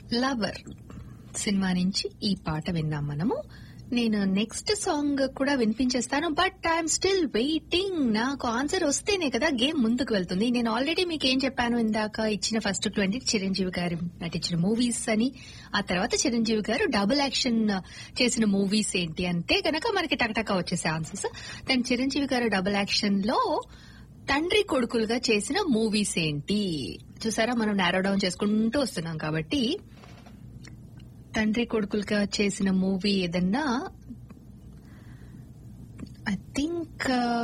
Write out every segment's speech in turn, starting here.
Lover cinema నుంచి ఈ పాట విన్నాం మనము నేను నెక్స్ట్ సాంగ్ కూడా వినిపించేస్తాను బట్ ఐఎమ్ స్టిల్ వెయిటింగ్ నాకు ఆన్సర్ వస్తేనే కదా గేమ్ ముందుకు వెళ్తుంది నేను ఆల్రెడీ మీకు ఏం చెప్పాను ఇందాక ఇచ్చిన ఫస్ట్ ట్వంటీ చిరంజీవి గారు నటించిన మూవీస్ అని ఆ తర్వాత చిరంజీవి గారు డబుల్ యాక్షన్ చేసిన మూవీస్ ఏంటి అంటే గనక మనకి టకటక వచ్చేసే ఆన్సర్స్ దాని చిరంజీవి గారు డబుల్ యాక్షన్ లో తండ్రి కొడుకులుగా చేసిన మూవీస్ ఏంటి చూసారా మనం నారో డౌన్ చేసుకుంటూ వస్తున్నాం కాబట్టి తండ్రి కొడుకులుగా చేసిన మూవీ ఏదన్నా I think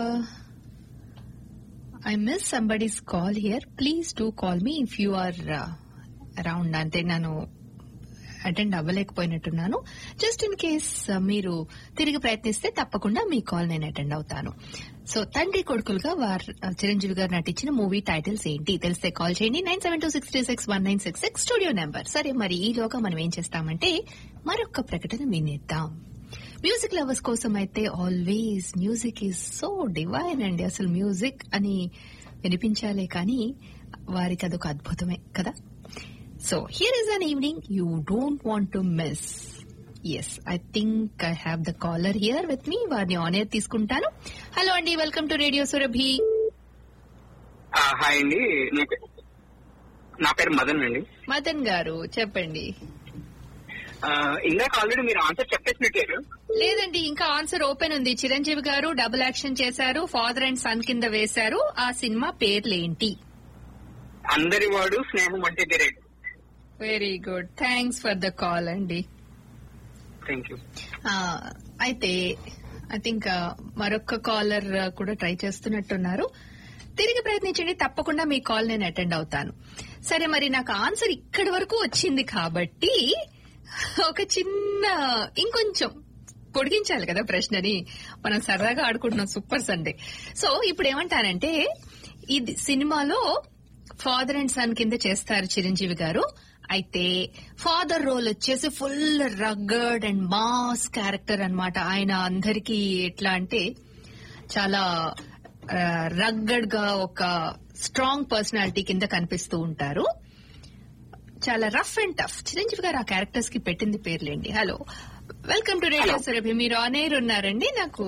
I miss somebody's call here please do call me if you are around అంటే నేను అటెండ్ అవ్వలేకపోయినట్టున్నాను జస్ట్ ఇన్ కేస్ మీరు తిరిగి ప్రయత్నిస్తే తప్పకుండా మీ కాల్ నేను అటెండ్ అవుతాను సో తండ్రి కొడుకులుగా వారు చిరంజీవి గారు నటించిన మూవీ టైటిల్స్ ఏంటి తెలిస్తే కాల్ చేయండి nine seven two six three six one nine six six studio number సరే మరి ఈలోగా మనం ఏం చేస్తామంటే మరొక ప్రకటన వినేద్దాం మ్యూజిక్ లవర్స్ కోసం అయితే always music is so divine అండి అసలు మ్యూజిక్ అని వినిపించాలే కానీ వారికి అదొక అద్భుతమే కదా so here is an evening you don't want to miss yes I think I have the caller here with me వారిని ఆన్ ఎయిర్ తీసుకుంటాను హలో అండి వెల్కమ్ టు రేడియో సురభి ఆ, హాయ్ అండి నా పే- నా పేరు మదన్ అండి మదన్ గారు చెప్పండి ఆ, ఇందాక ఆల్రెడీ మీరు ఆన్సర్ చెప్పేసినట్టు లేదండి ఇంకా ఆన్సర్ ఓపెన్ ఉంది చిరంజీవి గారు డబుల్ యాక్షన్ చేశారు ఫాదర్ అండ్ సన్ కింద వేశారు ఆ సినిమా పేర్లేంటి అందరి వాడు స్నేహం అంటే తీరే very good thanks for the call అండి థ్యాంక్ యూ ఆ, అయితే ఐ థింక్ మరొక కాలర్ కూడా ట్రై చేస్తున్నట్టున్నారు తిరిగి ప్రయత్నించండి తప్పకుండా మీ కాల్ నేను అటెండ్ అవుతాను సరే మరి నాకు ఆన్సర్ ఇక్కడి వరకు వచ్చింది కాబట్టి ఒక చిన్న ఇంకొంచెం పొడిగించాలి కదా ప్రశ్నని మనం సరదాగా ఆడుకుంటున్నాం సూపర్ సండే సో ఇప్పుడు ఏమంటానంటే ఇది సినిమాలో ఫాదర్ అండ్ సన్ కింద చేస్తారు చిరంజీవి గారు అయితే ఫాదర్ రోల్ వచ్చేసి full rugged and mass character అన్నమాట ఆయన అందరికీ ఎట్లా అంటే చాలా రగ్గడ్ గా ఒక స్ట్రాంగ్ పర్సనాలిటీ కింద కనిపిస్తూ ఉంటారు చాలా రఫ్ అండ్ టఫ్ చిరంజీవి గారు ఆ క్యారెక్టర్స్ కి పెట్టింది పేర్లేండి hello welcome to radio Surabhi మీరు ఆన్ ఎయిర్ ఉన్నారండి నాకు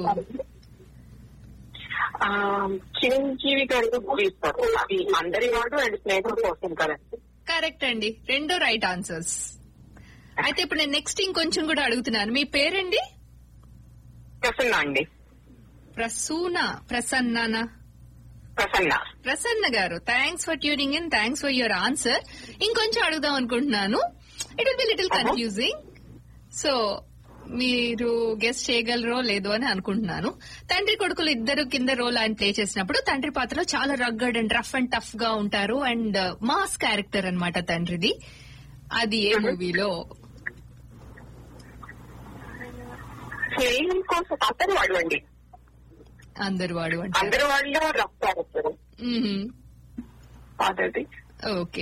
ఆ, చిరంజీవి గారు ఇస్తారు అది అందరి వాడు అండ్ స్నేహం కోసం కదండి కరెక్ట్ అండి రెండు రైట్ ఆన్సర్స్ అయితే ఇప్పుడు నేను నెక్స్ట్ ఇంకొంచెం కూడా అడుగుతున్నాను మీ పేరండి ప్రసన్న అండి ప్రసూన ప్రసన్ననా ప్రసన్న ప్రసన్న గారు thanks for tuning in thanks for your answer ఇంకొంచెం అడుగుదాం అనుకుంటున్నాను it will be little confusing so మీరు గెస్ట్ చేయగలరో లేదో అని అనుకుంటున్నాను తండ్రి కొడుకులు ఇద్దరు కింద రోల్ ఆయన ప్లే చేసినప్పుడు తండ్రి పాత్రలో చాలా rugged and rough and tough గా ఉంటారు అండ్ మాస్ క్యారెక్టర్ అన్నమాట తండ్రిది అది ఏ మూవీలో స్నేహం కోసం అందరి వాడు అండి అందరు వాడు అంటారు అందరి వాళ్ళలో రఫ్ క్యారెక్టర్ మ్మ్. అదది ఓకే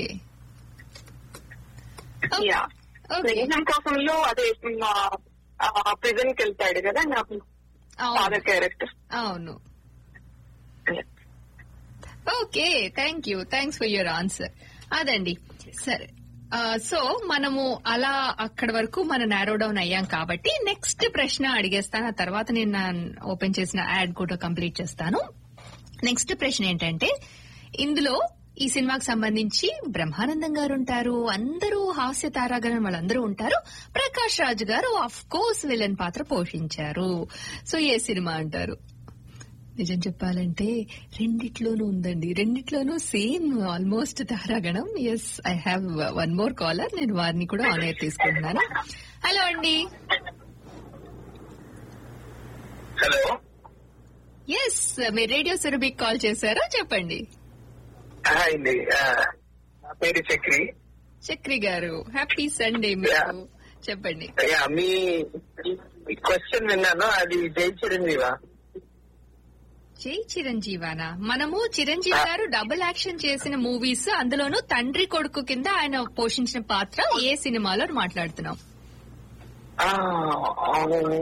యా ఓకే స్నేహం కోసంలో అదే ప్రిజన్ కి వెళ్తాడు కదా నాకు అవును ఫాదర్ క్యారెక్టర్ అవును okay thank you thanks for your answer అదండి సరే సో మనము అలా అక్కడి వరకు మనం నారో డౌన్ అయ్యాం కాబట్టి నెక్స్ట్ ప్రశ్న అడిగేస్తాను ఆ తర్వాత నేను నా ఓపెన్ చేసిన యాడ్ కూడా కంప్లీట్ చేస్తాను నెక్స్ట్ ప్రశ్న ఏంటంటే ఇందులో ఈ సినిమాకి సంబంధించి బ్రహ్మానందం గారు ఉంటారు అందరూ హాస్య తారాగణం వాళ్ళందరూ ఉంటారు ప్రకాష్ రాజ్ గారు ఆఫ్ కోర్స్ విలన్ పాత్ర పోషించారు సో ఏ సినిమా అంటారు నిజం చెప్పాలంటే రెండిట్లోనూ ఉందండి రెండిట్లోనూ సేమ్ ఆల్మోస్ట్ తారాగణం yes I have one more caller నేను వారిని కూడా ఆన్ ఎయిర్ తీసుకుంటున్నాను హలో అండి హలో ఎస్ మీరు రేడియో సురభికి కాల్ చేశారా చెప్పండి హాయ్ అండి ఆ, నా పేరు చక్రి చక్రి గారు హ్యాపీ సండే మీకు చెప్పండి యా, మీ క్వశ్చన్ విన్నాను అది జై చిరంజీవా జై చిరంజీవానా మనము చిరంజీవి గారు డబుల్ యాక్షన్ చేసిన మూవీస్ అందులోనూ తండ్రి కొడుకు కింద ఆయన పోషించిన పాత్ర ఏ సినిమాలో మాట్లాడుతున్నాం ఆ, అవును.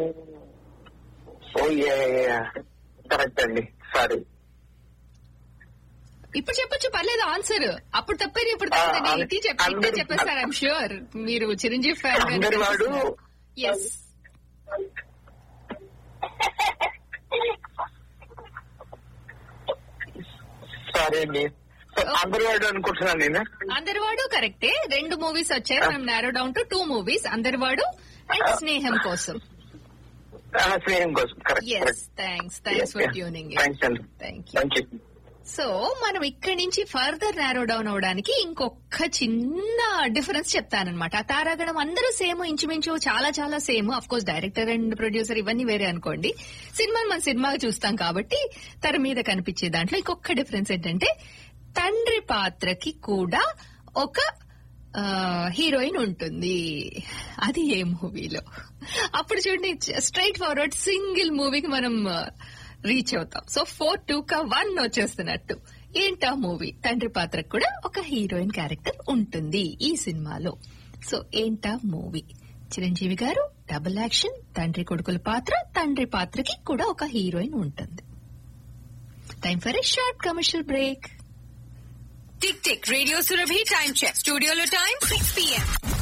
ఓ కరెక్ట్ అండి సారీ ఇప్పుడు చెప్పొచ్చు పర్లేదు ఆన్సర్ అప్పుడు తప్పేది ఇప్పుడు ఆ, తప్పదని అదే. ఇది చెప్పి ఇట్టే అందరూ- చెప్పేస్తారు ఐఎమ్ ష్యూర్ మీరు చిరంజీవి ఫ్యాన్ అందరి వాడు ఎస్ సారీ అండి అందరి వాడు అనుకుంటున్నాను నేను అందరివాడు కరెక్టే రెండు మూవీస్ వచ్చాయి మనం narrow down to two movies అందరివాడు అండ్ స్నేహం కోసం ఆ, స్నేహం కోసం correct yes thanks thanks for tuning thanks అండి thank you thank you so మనం ఇక్కడి నుంచి ఫర్దర్ నారో డౌన్ అవడానికి ఇంకొక చిన్న డిఫరెన్స్ చెప్తానన్నమాట ఆ తారాగణం అందరూ సేమ్ ఇంచుమించు చాలా చాలా same of course director and producer ఇవన్నీ వేరే అనుకోండి సినిమాలు మన సినిమాగా చూస్తాం కాబట్టి తెర మీద కనిపించే దాంట్లో ఇంకొక డిఫరెన్స్ ఏంటంటే తండ్రి పాత్రకి కూడా ఒక హీరోయిన్ ఉంటుంది అది ఏ మూవీలో అప్పుడు చూడండి స్ట్రైట్ ఫార్వర్డ్ సింగిల్ మూవీకి మనం రీచ్ అవుతాం సో ఫోర్ టూ కా వన్ వచ్చేస్తున్నట్టు ఏంటా మూవీ తండ్రి పాత్రకు కూడా ఒక హీరోయిన్ క్యారెక్టర్ ఉంటుంది ఈ సినిమాలో సో ఏంటా మూవీ చిరంజీవి గారు డబుల్ యాక్షన్ తండ్రి కొడుకుల పాత్ర తండ్రి పాత్రకి కూడా ఒక హీరోయిన్ ఉంటుంది time for a short commercial break tick tick radio Surabhi time check స్టూడియోలో టైం సిక్స్ పిఎం